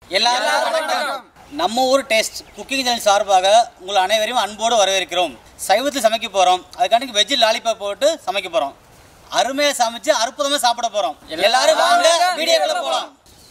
எல்லாரும் வணக்கம். நம்ம ஊர் டேஸ்ட் குக்கிங் சேனல் சார்பாக உங்கள் அனைவரையும் அன்போடு வரவேற்கிறோம் சைவத்தில் சமைக்க போகிறோம் அதுக்காண்டி வெஜ் லாலிபாப் போட்டு சமைக்க போகிறோம் அருமையாக சமைச்சு அற்புதமாக சாப்பிட போகிறோம் எல்லாரும் வாங்க வீடியோக்குள்ள போகலாம்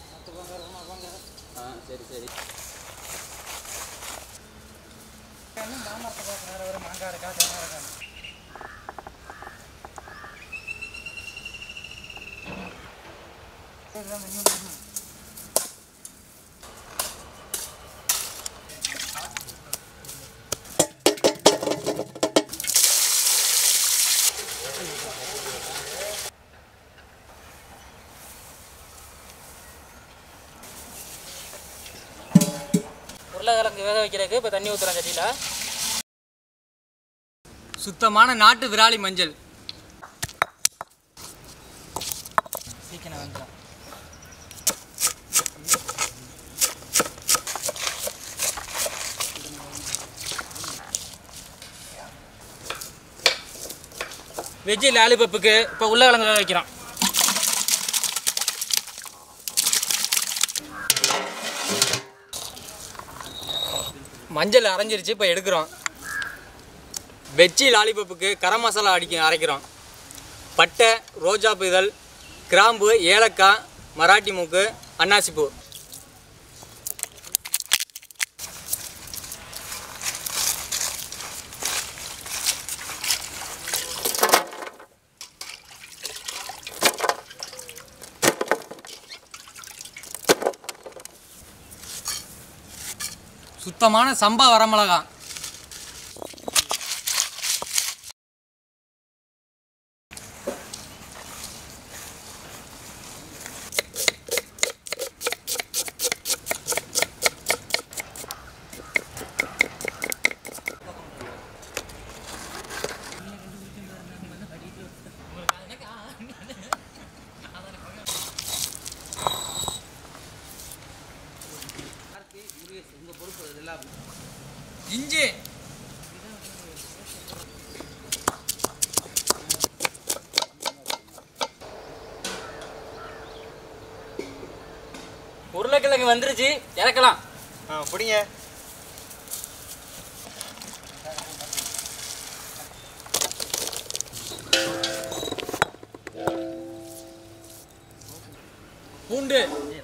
உருளைக்கிழங்கு வேக வைக்கிறதுக்கு இப்போ தண்ணி ஊற்றுறோம் சட்டியில் சுத்தமான நாட்டு விராலி மஞ்சள் சீக்கிரம் வந்துடும் வெஜ்ஜி லாலிபப்புக்கு இப்போ உருளைக்கிழங்கு வேக வைக்கிறோம் மஞ்சள் அரைஞ்சிருச்சு இப்போ எடுக்கிறோம் வெஜ்ஜி லாலிபப்புக்கு கரம் மசாலா அடிக்க அரைக்கிறோம் பட்டை ரோஜாப்பூ இதழ் கிராம்பு ஏலக்காய் மராட்டி மூக்கு அன்னாசிப்பூ சுத்தமான சம்பா வரமிளகா இஞ்சி உருளைக்கிழங்கு வந்துருச்சு இறக்கலாம் ஆ பிடிங்க பூண்டு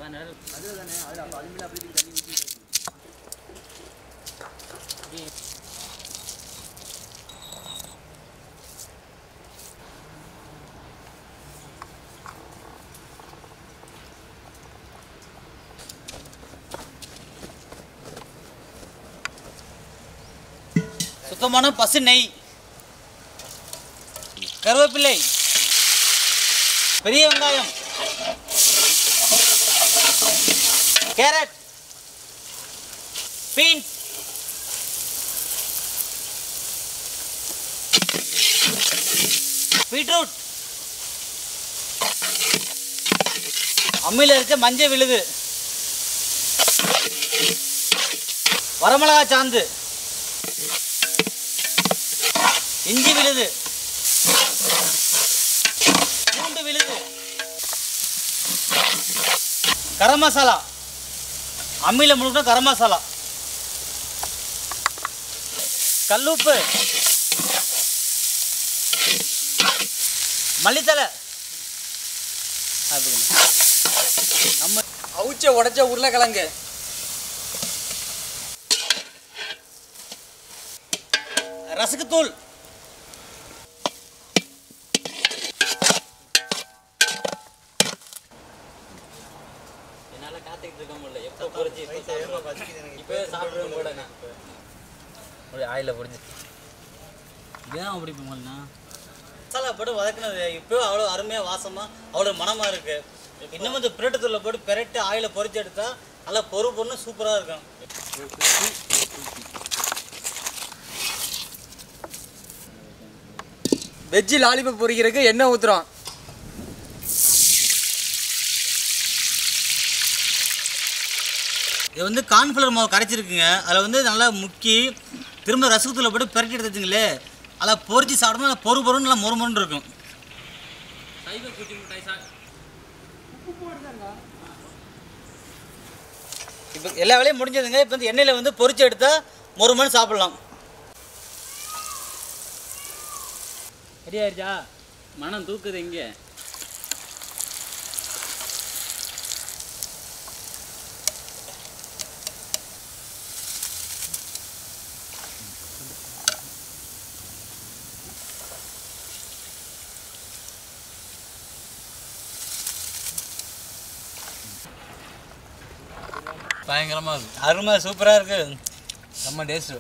சுத்தமான பசு நெய் கருவேப்பிள்ளை பெரிய வெங்காயம் கேரட் பீன்ஸ் பீட்ரூட் அம்மியில் இருக்க மஞ்சள் விழுது வரமிளகா சாந்து இஞ்சி விழுது பூண்டு விழுது கரம் மசாலா அம்மியில் முழுக்க கரம் மசாலா கல்லுப்பு மல்லித்தலை அப்படி நம்ம அவிச்ச உடைச்ச உருளைக்கிழங்கு ரசகுத்தூள் என்னால் காத்துக்கிட்டு இருக்க முடியல எப்போ பொறிச்சு இப்போ சாப்பிடுவேன் கூட நான் ஒரு ஆயில பொறிச்சு ஏன் அப்படி போங்கண்ணா மசாலா போட்டு வதக்குனது இப்போ அவ்வளோ அருமையாக வாசமாக அவ்வளோ மனமாக இருக்கு இன்னும் இந்த பிரட்டுத்தூளில் போட்டு பெரட்டு ஆயில பொரிச்சு எடுத்தா நல்லா பொறு பொண்ணு சூப்பராக இருக்கும் வெஜ்ஜி லாலிபப் பொரிக்கிறதுக்கு எண்ணெய் ஊற்றுறோம் இது வந்து கார்ன்ஃப்ளவர் மாவு கரைச்சிருக்குங்க அதில் வந்து நல்லா முக்கி திரும்ப ரசகுத்தில் போட்டு பெரட்டி எடுத்துச்சுங்களே அதில் பொரிச்சு சாப்பிடும்போது நல்லா பொறு பொருன்னு நல்லா மொறு மொறுன்னு இருக்கும் சைவ குச்சி மிட்டாய் சார் இப்போ எல்லா வேலையும் முடிஞ்சதுங்க இப்போ வந்து எண்ணெயில் வந்து பொரிச்சு எடுத்தால் ஒரு மணி சாப்பிட்லாம் ரெடி ஆயிடுச்சா மனம் தூக்குது இங்கே பயங்கரமாக இருக்கும் அருமை சூப்பராக இருக்குது செம்ம டேஸ்ட்டு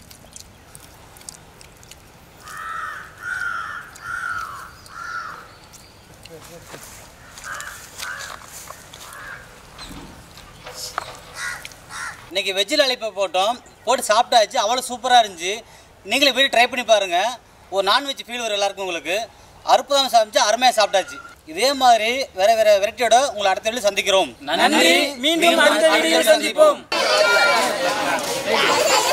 இன்னைக்கு வெஜ் லாலிபப் போட்டோம் போட்டு சாப்பிட்டாச்சு அவ்வளோ சூப்பராக இருந்துச்சு நீங்களும் போய் ட்ரை பண்ணி பாருங்கள் ஒரு நான்வெஜ் ஃபீல் வரும் எல்லாருக்கும் உங்களுக்கு அற்புதமாக சமைச்சு அருமையாக சாப்பிட்டாச்சு இதே மாதிரி வேற வேற வெரைட்டியோட உங்களை அடுத்த வீடியோ சந்திக்கிறோம் நன்றி மீண்டும் அடுத்த வீடியோவில் சந்திப்போம் La la